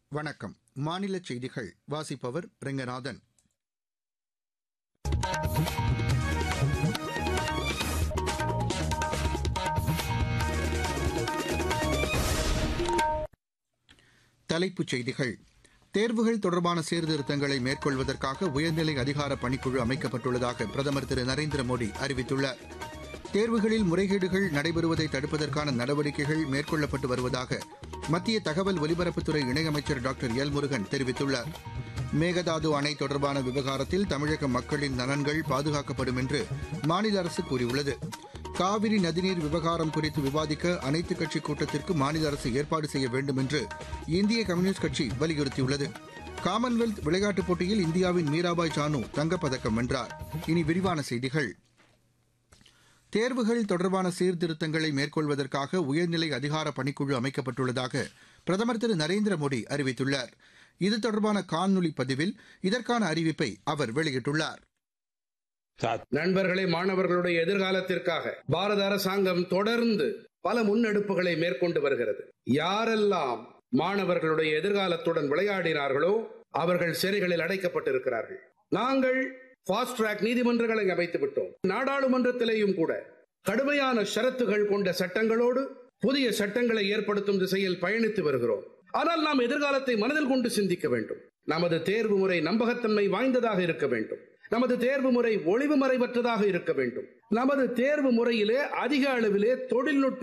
வணக்கம் மாநில செய்திகள் வாசிப்பவர் ரெங்கநாதன் தலைப்புச் செய்திகள் தேர்வுகள் தொடர்பான சீர்திருத்தங்களை மேற்கொள்வதற்காக உயர்நிலை அதிகார பணிக்குழு அமைக்கப்பட்டுள்ளதாக பிரதமர் திரு நரேந்திர மோடி அறிவித்துள்ளார் தேர்வுகளில் முறைகேடுகள் நடைபெறுவதை தடுப்பதற்கான நடவடிக்கைகள் மேற்கொள்ளப்பட்டு வருவதாக மத்திய தகவல் ஒலிபரப்புத்துறை இணையமைச்சர் டாக்டர் எல் முருகன் தெரிவித்துள்ளார் மேகதாது அணை தொடர்பான விவகாரத்தில் தமிழக மக்களின் நலன்கள் பாதுகாக்கப்படும் என்று மாநில அரசு கூறியுள்ளது காவிரி நதிநீர் விவகாரம் குறித்து விவாதிக்க அனைத்துக் கட்சி கூட்டத்திற்கு மாநில அரசு ஏற்பாடு செய்ய வேண்டும் என்று இந்திய கம்யூனிஸ்ட் கட்சி வலியுறுத்தியுள்ளது காமன்வெல்த் விளையாட்டுப் போட்டியில் இந்தியாவின் மீராபாய் சானு தங்கப்பதக்கம் வென்றார் இனி விரிவான செய்திகள் தேர்வுகள் தொடர்பான சீர்திருத்தங்களை மேற்கொள்வதற்காக உயர்நிலை அதிகார பணிக்குழு அமைக்கப்பட்டுள்ளதாக பிரதமர் திரு நரேந்திர மோடி அறிவித்துள்ளார் இது தொடர்பான காணொலி பதிவில் இதற்கான அறிவிப்பை அவர் வெளியிட்டுள்ளார் நண்பர்களே மாணவர்களுடைய எதிர்காலத்திற்காக பாரத அரசாங்கம் தொடர்ந்து பல முன்னெடுப்புகளை மேற்கொண்டு வருகிறது யாரெல்லாம் மாணவர்களுடைய எதிர்காலத்துடன் விளையாடினார்களோ அவர்கள் சிறைகளில் அடைக்கப்பட்டிருக்கிறார்கள் நாங்கள் ஃபாஸ்ட் ட்ராக் நீதிமன்றங்களை அமைத்து விட்டோம் நாடாளுமன்றத்திலேயும் கூட கடுமையான ஷரத்துகள் கொண்ட சட்டங்களோடு புதிய சட்டங்களை ஏற்படுத்தும் திசையில் பயணித்து வருகிறோம் ஆனால் நாம் எதிர்காலத்தை மனதில் கொண்டு சிந்திக்க வேண்டும் நமது தேர்வு முறை நம்பகத்தன்மை வாய்ந்ததாக இருக்க வேண்டும் நமது தேர்வு முறை ஒளிவு மறைவற்றதாக இருக்க வேண்டும் நமது தேர்வு முறையிலே அதிக அளவிலே தொழில்நுட்ப